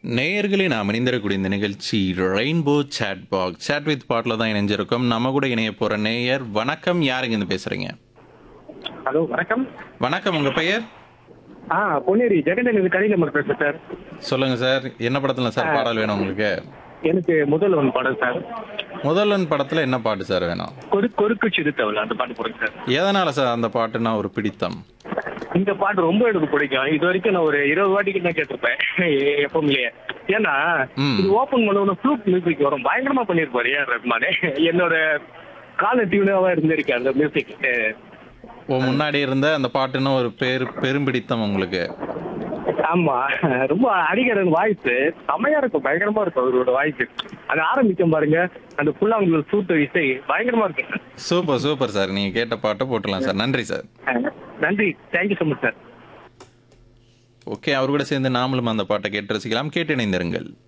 நேயர்களே நாம் இணைந்திருக்கக்கூடிய இந்த நிகழ்ச்சி Rainbow chat back chat with பாட்டில் தான் இணைஞ்சிருக்கோம் நம்ம கூட இணைய போகிற நேயர் வணக்கம் யாருங்க இருந்து பேசுகிறீங்க ஹலோ வணக்கம் வணக்கம் உங்கள் பெயர் ஆ பொன்னேரி ஜெகன் இது கனி நம்பர் பேசுறேன் சார் சொல்லுங்கள் சார் என்ன படத்தில் சார் பாடல் வேணும் உங்களுக்கு எனக்கு முதல் ஒன் படம் சார் முதல்வன் படத்தில் என்ன பாட்டு சார் வேணும் கொரு கொருக்கு சிறுத்தவள் அந்த பாட்டு போடுங்க சார் எதனால் சார் அந்த பாட்டுனா ஒரு பிடித்தம் இந்த பாட்டு ரொம்ப எனக்கு பிடிக்கும் இது வரைக்கும் நான் ஒரு இருபது வாட்டிக்கு நான் கேட்டிருப்பேன் எப்பவுமே ஏன்னா ம். இது ஓபன் பண்ண உடனே ஃப்ளூட் மியூசிக் வரும் பயங்கரமா பண்ணிருப்பாரு ஏன் ரஹ்மானே என்னோட கால டியூனாவா இருந்திருக்கு அந்த மியூசிக் ஓ முன்னாடி இருந்த அந்த பாட்டுன்னா ஒரு பேர் பெரும்பிடித்தம் உங்களுக்கு ஆமா ரொம்ப அடிக்கிறன் வாய்ஸ் செமையா இருக்கும் பயங்கரமா இருக்கும் அவரோட வாய்ஸ் அது ஆரம்பிக்கும் பாருங்க அந்த புல்லாங்குழல் சூட்டு இசை பயங்கரமா இருக்கும் சூப்பர் சூப்பர் சார் நீங்கள் கேட்ட பாட்டை போட்டுடலாம் சார் நன்றி சார் நன்றி thank you so much sir okay அவர் கூட சேர்ந்து நாமளும் அந்த பாட்டை கேட்டு ரசிக்கலாம் கேட்டு இணைந்திருங்கள்